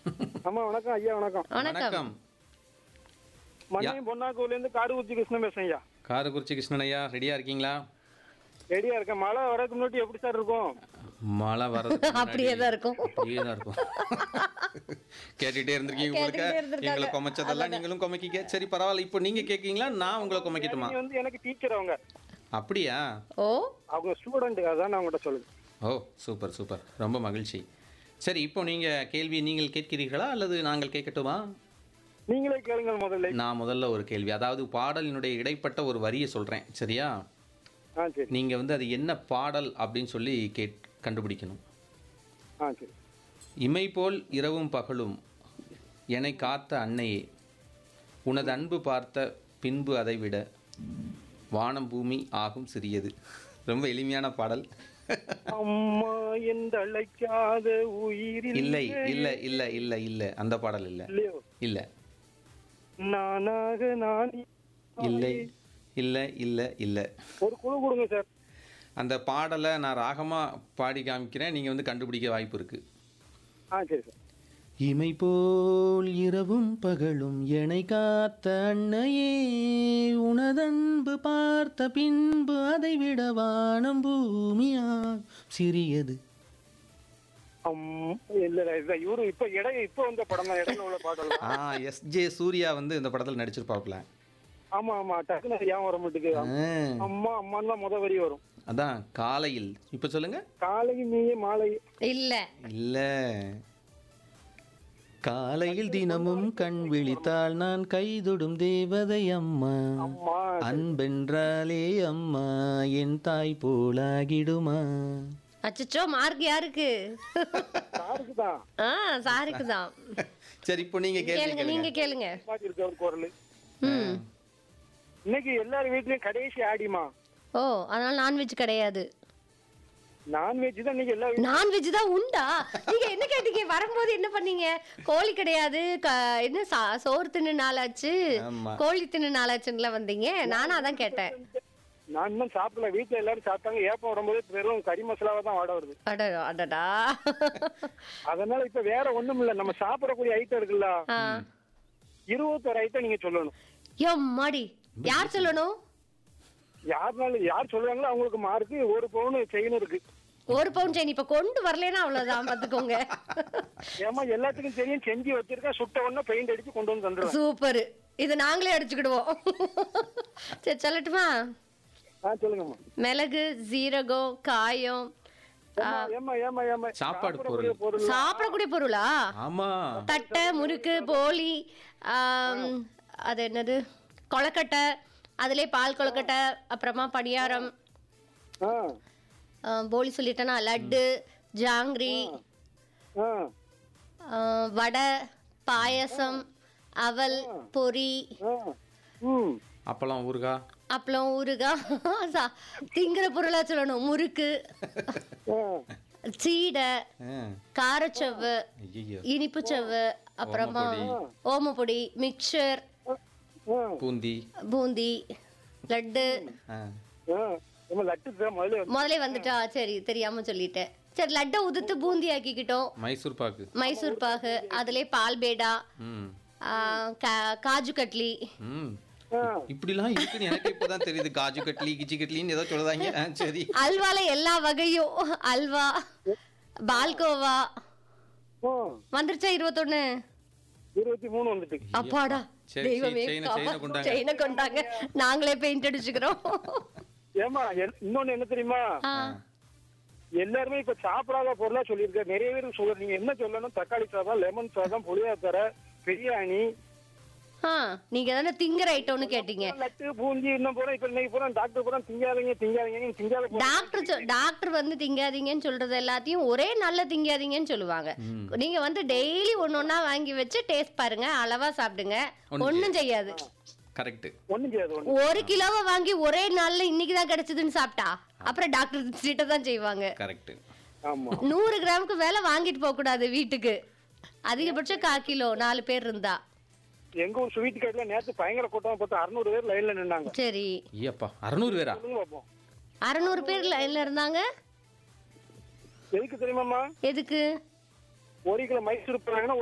ஆமா வணக்கம் ஐயா வணக்கம் வணக்கம் மண்ணையும் பொன்னாக்கூர்ல இருந்து காடுகுச்சி கிருஷ்ணன் பேசுறேன் ஐயா காரக்குறிச்சி கிருஷ்ணன் ஐயா ரெடியா இருக்கீங்களா ரெடியா இருக்கேன் மழை வரதுக்கு முன்னாடி எப்படி சார் இருக்கும் மழை வர்றது அப்படியே தான் இருக்கும் அப்படியே தான் இருக்கும் கேட்டுட்டே இருந்திருக்கீங்க உங்களுக்கு கேட்டுக்கிட்டே இருந்திருக்காங்க. எங்களை கொமைச்சதெல்லாம் நீங்களும் கொமைக்கிக்க சரி பரவாயில்ல இப்போ நீங்க கேட்கீங்களா நான் உங்களை கொமைக்கட்டுமா நீங்க வந்து எனக்கு டீச்சர் அவங்க அப்படியா ஓ அவங்க ஸ்டூடெண்ட் அதான் நான் உங்கள்கிட்ட சொல்லுங்க ஓ சூப்பர் சூப்பர் ரொம்ப மகிழ்ச்சி சரி இப்போ நீங்க கேள்வி நீங்கள் கேட்கிறீர்களா அல்லது நாங்கள் கேட்கட்டுமா நீங்களே கேளுங்க முதல்ல நான் முதல்ல ஒரு கேள்வி அதாவது பாடலினுடைய இடைப்பட்ட ஒரு வரியை சொல்றேன் சரியா ஆ சரி நீங்க வந்து அது என்ன பாடல் அப்படின்னு சொல்லி கேட் கண்டுபிடிக்கணும் ஆ சரி இமை போல் இரவும் பகலும் என்னை காத்த அன்னையே உனது அன்பு பார்த்த பின்பு அதை விட வானம் பூமி ஆகும் சிறியது ரொம்ப எளிமையான பாடல் அம்மா என்று அழைக்காத உயிரில் இல்லை இல்லை இல்லை இல்லை இல்லை அந்த பாடல் இல்லை இல்லையோ இல்லை நானாக நான் இல்லை இல்லை இல்லை இல்லை ஒரு குழு கொடுங்க சார் அந்த பாடலை நான் ராகமாக பாடி காமிக்கிறேன் நீங்கள் வந்து கண்டுபிடிக்க வாய்ப்பு இருக்குது ஆ சரி சார் இமை போல் இரவும் பகலும் என்னை காத்த அன்னையே உனதன்பு பார்த்த பின்பு அதை விட வானம் பூமியா சிறியது அம் இல்ல இல்ல, இல்ல இவரு இப்ப இடை இப்ப வந்த படம் தான் இடையில உள்ள பாடல் தான். ஆ எஸ் ஜே சூர்யா வந்து இந்த படத்தில் நடிச்சிருப்பாப்ல ஆமா ஆமா டக்குனு அது ஏன் வர மாட்டேங்குது ஆ, அம்மா அம்மான்னு தான் முத வரி வரும் அதான் காலையில் இப்போ சொல்லுங்க காலை நீயே மாலை இல்ல இல்ல காலையில் தினமும் கண் விழித்தால் நான் கைதொடும் தேவதை அம்மா அம்மா அன்பென்றாலே அம்மா என் தாய் போலாகிடுமா அச்சச்சோ மார்க் யாருக்கு சாருக்கு தான் ஆ சாருக்கு தான் சரி இப்போ நீங்க கேள்வி கேளுங்க நீங்க கேளுங்க பாத்து இருக்கு அவர் குரல் ம் இன்னைக்கு எல்லார் வீட்லயும் கடைசி ஆடிமா ஓ அதனால நான்வெஜ் கிடையாது நான்வெஜ் தான் இன்னைக்கு எல்லா வீட்லயும் நான்வெஜ் தான் உண்டா நீங்க என்ன கேட்டீங்க வரும்போது என்ன பண்ணீங்க கோழி கிடையாது க- என்ன சா- சோறு தின்னு நாளாச்சு ஆமா. கோழி தின்னு நாளாச்சுன்னு வந்தீங்க நானும் அதான் கேட்டேன் நான் இன்னும் சாப்பிடல வீட்டுல எல்லாரும் சாப்பிட்டாங்க ஏப்பம் வரும்போது வெறும் கறி மசாலாவா தான் வாட வருது அட அடடா அதனால இப்ப வேற ஒண்ணும் இல்ல நம்ம சாப்பிடக்கூடிய ஐட்டம் இருக்குல்ல ஆ. இருபத்தொரு ஐட்டம் நீங்க சொல்லணும் எம்மாடி யார் சொல்லணும் யாருனாலும் யார் சொல்றாங்களோ அவங்களுக்கு மார்க்கு ஒரு பவுன் செயின் இருக்கு ஒரு பவுன் செயின் இப்ப கொண்டு வரலன்னா அவ்வளவுதான் பாத்துக்கோங்க ஏமா எல்லாத்துக்கும் தெரியும் செஞ்சு வச்சிருக்கேன் சுட்ட உடனே பெயிண்ட் அடிச்சு கொண்டு வந்து தந்துடுவேன் சூப்பர் இது நாங்களே அடிச்சுக்கிடுவோம் சரி சொல்லட்டுமா ஆ சொல்லுங்கம்மா மிளகு சீரகம் காயம் ஏம்மா, ஏம்மா ஏம்மா ஏம்மா சாப்பாடு சாப்பிடக்கூடிய பொருள் சாப்பிடக்கூடிய பொருளா ஆமா தட்டை முறுக்கு போலி ஆம், அது என்னது கொழக்கட்டை அதுலயே பால் கொழக்கட்டை அப்புறமா பணியாரம் ஆ ஆ, போலி சொல்லிட்டேனா லட்டு ஜாங்கிரி ஆ ஆ, வடை பாயசம் அவல் பொரி ஆ ம் அப்பளம் ஊறுகாய் அப்பளம் ஊறுகாய் சா- திங்கிற பொருளா சொல்லணும் முறுக்கு ஆ சீடை ஆ, காரச்சவ்வு ஐயையோ இனிப்பு சவ்வு அப்புறமா ஓமப்பொடி மிக்சர் ஆ பூந்தி பூந்தி லட்டு ஆ, ஆ ஏம்மா லட்டு தான் முதல்ல வந்து- முதல்ல வந்துட்டா சரி தெரியாம சொல்லிட்டேன் சரி லட்டை உதுத்து பூந்தி ஆக்கிக்கிட்டோம் மைசூர் பாக்கு மைசூர் பாகு அதுலயே பால் பேடா ம் ஆ, கா- காஜு கட்லி ம் ஆ இப்படிலாம் இருக்குன்னு எனக்கு இப்பதான் தெரியுது காஜு கட்லி கிச்சி கட்லின்னு ஏதோ சொல்லுதாங்க ஆ, சரி அல்வால எல்லா வகையும் அல்வா பால்கோவா ஆ வந்துருச்சா இருபத்தொன்னு இருபத்தி மூணு வந்துட்டு அப்பாடா சரி, தெய்வமே செயினை- காப்பா- செயினை கொண்டாங்க. செயினை கொண்டாங்க நாங்களே பெயிண்ட் அடிச்சுக்கிறோம் ஏமா இன்னொன்னு என்ன தெரியுமா ஆ. எல்லாருமே இப்ப சாப்பிடாத பொருளா சொல்லியிருக்காரு நிறைய பேர் சொல்ல நீங்க என்ன சொல்லணும் தக்காளி சாதம் லெமன் சாதம் புளியாத்தரை பிரியாணி ஆ, நீங்க தானே திங்கிற ஐட்டம்னு கேட்டீங்க லட்டு பூந்தி இன்னும் போறோம் இப்ப இன்னைக்கு போறோம் டாக்டர் போறோம் திங்காதீங்க திங்காதீங்க திங்காத போ- டாக்டர் சொ- டாக்டர் வந்து திங்காதீங்கன்னு சொல்றது எல்லாத்தையும் ஒரே நல்ல திங்காதீங்கன்னு சொல்லுவாங்க நீங்க வந்து டெய்லி ஒன்னொன்னா வாங்கி வச்சு டேஸ்ட் பாருங்க அளவா சாப்பிடுங்க ஒண்ணும் செய்யாது கரெக்ட் ஒண்ணும் செய்யாது ஒண்ணு ஒரு கிலோவை வாங்கி ஒரே நாள்ல இன்னைக்கு தான் கிடைச்சதுன்னு சாப்பிட்டா அப்புறம் டாக்டர் சீட்டை தான் செய்வாங்க கரெக்ட் ஆமா நூறு கிராமுக்கு மேல வாங்கிட்டு போக கூடாது வீட்டுக்கு அதிகபட்சம் கா கிலோ நாலு பேர் இருந்தா எங்க ஊர் ஸ்வீட் கடையில நேத்து பயங்கர கூட்டம் பார்த்தா அறுநூறு பேர் லைன்ல நின்னாங்க சரி ஐயப்பா அறுநூறு பேரா சொல்லுங்க பாப்போம் அறநூறு பேர் லைன்ல இருந்தாங்க எதுக்கு தெரியுமாம்மா எதுக்கு ஒரு கிலோ மைசூர் போறாங்கன்னா